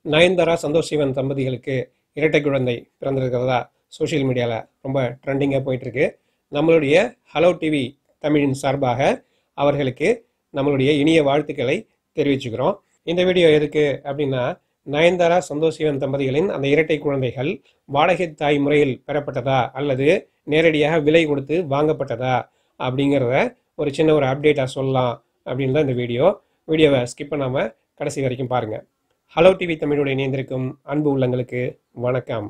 நயன்தாரா சந்தோஷ் சிவன் தம்பதிகளுக்கு இரட்டை குழந்தை பிறந்திருக்கிறதா சோஷியல் மீடியாவில் ரொம்ப ட்ரெண்டிங்காக போயிட்டுருக்கு நம்மளுடைய ஹலோ டிவி தமிழின் சார்பாக அவர்களுக்கு நம்மளுடைய இனிய வாழ்த்துக்களை தெரிவிச்சுக்கிறோம் இந்த வீடியோ எதுக்கு அப்படின்னா நயன்தாரா சந்தோஷ் சிவன் தம்பதிகளின் அந்த இரட்டை குழந்தைகள் வாடகை தாய் முறையில் பெறப்பட்டதா அல்லது நேரடியாக விலை கொடுத்து வாங்கப்பட்டதா அப்படிங்கிறத ஒரு சின்ன ஒரு அப்டேட்டாக சொல்லலாம் அப்படின்னு தான் இந்த வீடியோ வீடியோவை ஸ்கிப் பண்ணாமல் கடைசி வரைக்கும் பாருங்கள் ஹலோ டிவி தமிழோடு இணைந்திருக்கும் அன்பு உள்ளங்களுக்கு வணக்கம்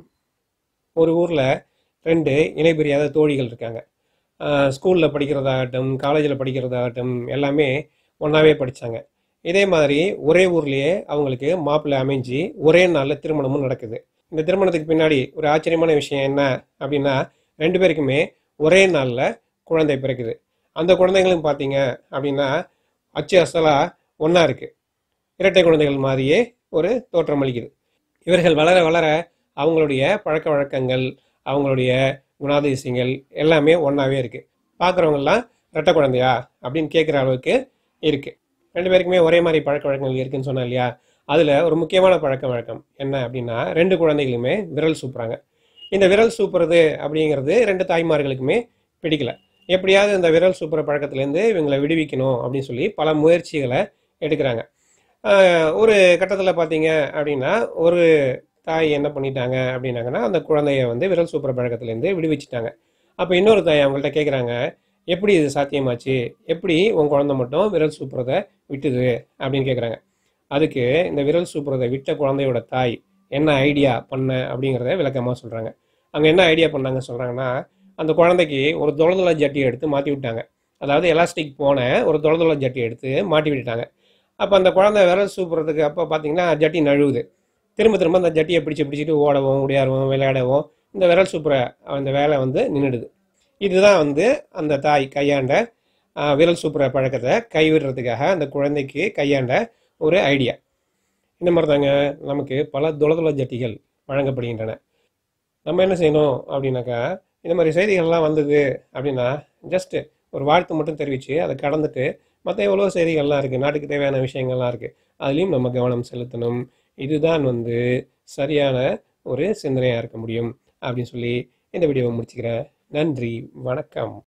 ஒரு ஊரில் ரெண்டு இணைபிரியாத தோழிகள் இருக்காங்க ஸ்கூலில் படிக்கிறதாகட்டும் காலேஜில் படிக்கிறதாகட்டும் எல்லாமே ஒன்றாவே படித்தாங்க இதே மாதிரி ஒரே ஊர்லேயே அவங்களுக்கு மாப்பிள்ளை அமைஞ்சு ஒரே நாளில் திருமணமும் நடக்குது இந்த திருமணத்துக்கு பின்னாடி ஒரு ஆச்சரியமான விஷயம் என்ன அப்படின்னா ரெண்டு பேருக்குமே ஒரே நாளில் குழந்தை பிறக்குது அந்த குழந்தைகளும் பார்த்தீங்க அப்படின்னா அச்சு அசலாக ஒன்றா இருக்குது இரட்டை குழந்தைகள் மாதிரியே ஒரு தோற்றம் அளிக்குது இவர்கள் வளர வளர அவங்களுடைய பழக்க வழக்கங்கள் அவங்களுடைய குணாதிசயங்கள் எல்லாமே ஒன்றாவே இருக்குது பார்க்குறவங்கலாம் ரெட்டை குழந்தையா அப்படின்னு கேட்குற அளவுக்கு இருக்குது ரெண்டு பேருக்குமே ஒரே மாதிரி பழக்க வழக்கங்கள் இருக்குன்னு சொன்னேன் இல்லையா அதில் ஒரு முக்கியமான பழக்க வழக்கம் என்ன அப்படின்னா ரெண்டு குழந்தைகளுமே விரல் சூப்புறாங்க இந்த விரல் சூப்புறது அப்படிங்கிறது ரெண்டு தாய்மார்களுக்குமே பிடிக்கல எப்படியாவது இந்த விரல் சூப்புற பழக்கத்துலேருந்து இவங்களை விடுவிக்கணும் அப்படின்னு சொல்லி பல முயற்சிகளை எடுக்கிறாங்க ஆஹ் ஒரு கட்டத்தில் பார்த்தீங்க அப்படின்னா ஒரு தாய் என்ன பண்ணிட்டாங்க அப்படின்னாங்கன்னா அந்த குழந்தைய வந்து விரல் சூப்புற பழக்கத்துலேருந்து விடுவிச்சிட்டாங்க அப்போ இன்னொரு தாய் அவங்கள்ட்ட கேட்குறாங்க எப்படி இது சாத்தியமாச்சு எப்படி உன் குழந்தை மட்டும் விரல் சூப்புறதை விட்டுது அப்படின்னு கேட்குறாங்க அதுக்கு இந்த விரல் சூப்புறதை விட்ட குழந்தையோட தாய் என்ன ஐடியா பண்ண அப்படிங்கிறத விளக்கமாக சொல்கிறாங்க அங்கே என்ன ஐடியா பண்ணாங்க சொல்கிறாங்கன்னா அந்த குழந்தைக்கு ஒரு தொலைதொலை ஜட்டியை எடுத்து மாட்டி விட்டாங்க அதாவது எலாஸ்டிக் போன ஒரு தொலைதொலை ஜட்டி எடுத்து மாட்டி விட்டுட்டாங்க அப்போ அந்த குழந்தை விரல் சூப்புறதுக்கு அப்போ பார்த்தீங்கன்னா ஜட்டி நழுவுது திரும்ப திரும்ப அந்த ஜட்டியை பிடிச்சி பிடிச்சிட்டு ஓடவும் உடையாடவும் விளையாடவும் இந்த விரல் சூப்புற அந்த வேலை வந்து நின்றுடுது இதுதான் வந்து அந்த தாய் கையாண்ட ஆஹ், விரல் சூப்புற பழக்கத்தை கைவிடுறதுக்காக அந்த குழந்தைக்கு கையாண்ட ஒரு ஐடியா இந்த மாதிரி தாங்க நமக்கு பல துளதுள ஜட்டிகள் வழங்கப்படுகின்றன நம்ம என்ன செய்யணும் அப்படின்னாக்கா இந்த மாதிரி செய்திகள்லாம் வந்தது அப்படின்னா ஜஸ்ட்டு ஒரு வாழ்த்து மட்டும் தெரிவித்து அதை கடந்துட்டு மற்ற எவ்வளோ செய்திகள்லாம் இருக்குது நாட்டுக்கு தேவையான விஷயங்கள்லாம் இருக்குது அதுலேயும் நம்ம கவனம் செலுத்தணும் இதுதான் வந்து சரியான ஒரு சிந்தனையாக இருக்க முடியும் அப்படின்னு சொல்லி இந்த வீடியோவை முடிச்சுக்கிறேன் நன்றி வணக்கம்